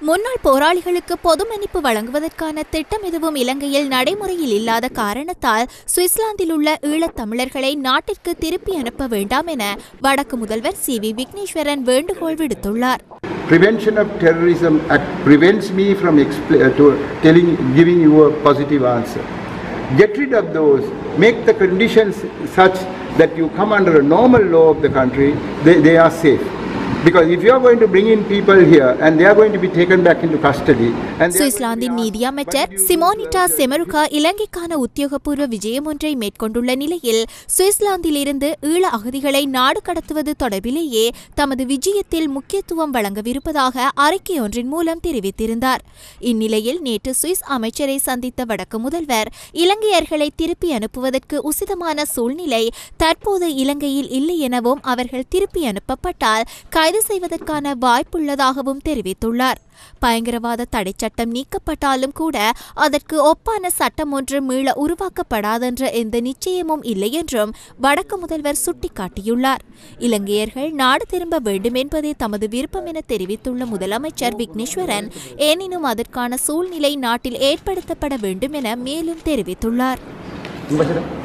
முன்னாள் போராளிகளுக்கு பொது மன்னிப்பு வழங்குவதற்கான திட்டம் எதுவும் இலங்கையில் நடைமுறையில் இல்லாத காரணத்தால் சுவிட்சர்லாந்தில் உள்ள ஈழத் தமிழர்களை நாட்டிற்கு திருப்பி அனுப்ப வேண்டாம் என வடக்கு முதல்வர் சி வி விக்னேஸ்வரன் வேண்டுகோள் விடுத்துள்ளார் Prevention of Terrorism Act prevents me from expl- uh, to telling, giving you a positive answer. Get rid of those, make the conditions such that you come under a normal law of the country, they, they are safe. Because if you are going to bring in people here and they are going to be taken back into custody and they are going to be சுவிட்சர்லாந்தின் asked, நீதியமைச்சர் "What did you do சிமோனிட்டா with the- செமருகா இலங்கைக்கான உத்தியோகபூர்வ விஜயம் ஒன்றை மேற்கொண்டுள்ள நிலையில் சுவிட்சர்லாந்திலிருந்து ஈழ அகதிகளை நாடு கடத்துவது தொடர்பிலேயே தமது விஜயத்தில் முக்கியத்துவம் வழங்கவிருப்பதாக அறிக்கை ஒன்றின் மூலம் தெரிவித்திருந்தார் இந்நிலையில் நேற்று சுவிஸ் அமைச்சரை சந்தித்த வடக்கு முதல்வர் இலங்கையர்களை திருப்பி அனுப்புவதற்கு உசிதமான சூழ்நிலை தற்போது இலங்கையில் இல்லை எனவும் அவர்கள் திருப்பி அனுப்பப்பட்டால் கைது செய்வதற்கான வாய்ப்புள்ளதாகவும் தெரிவித்துள்ளார் பயங்கரவாத தடை சட்டம் நீக்கப்பட்டாலும் கூட அதற்கு ஒப்பான சட்டம் ஒன்று மீள உருவாக்கப்படாதென்ற எந்த நிச்சயமும் இல்லை என்றும் வடக்கு முதல்வர் சுட்டிக்காட்டியுள்ளார் இலங்கையர்கள் நாடு திரும்ப வேண்டும் என்பதே தமது விருப்பம் என தெரிவித்துள்ள முதலமைச்சர் விக்னேஸ்வரன் எனினும் அதற்கான சூழ்நிலை நாட்டில் ஏற்படுத்தப்பட வேண்டும் என மேலும் தெரிவித்துள்ளார் Ambassador.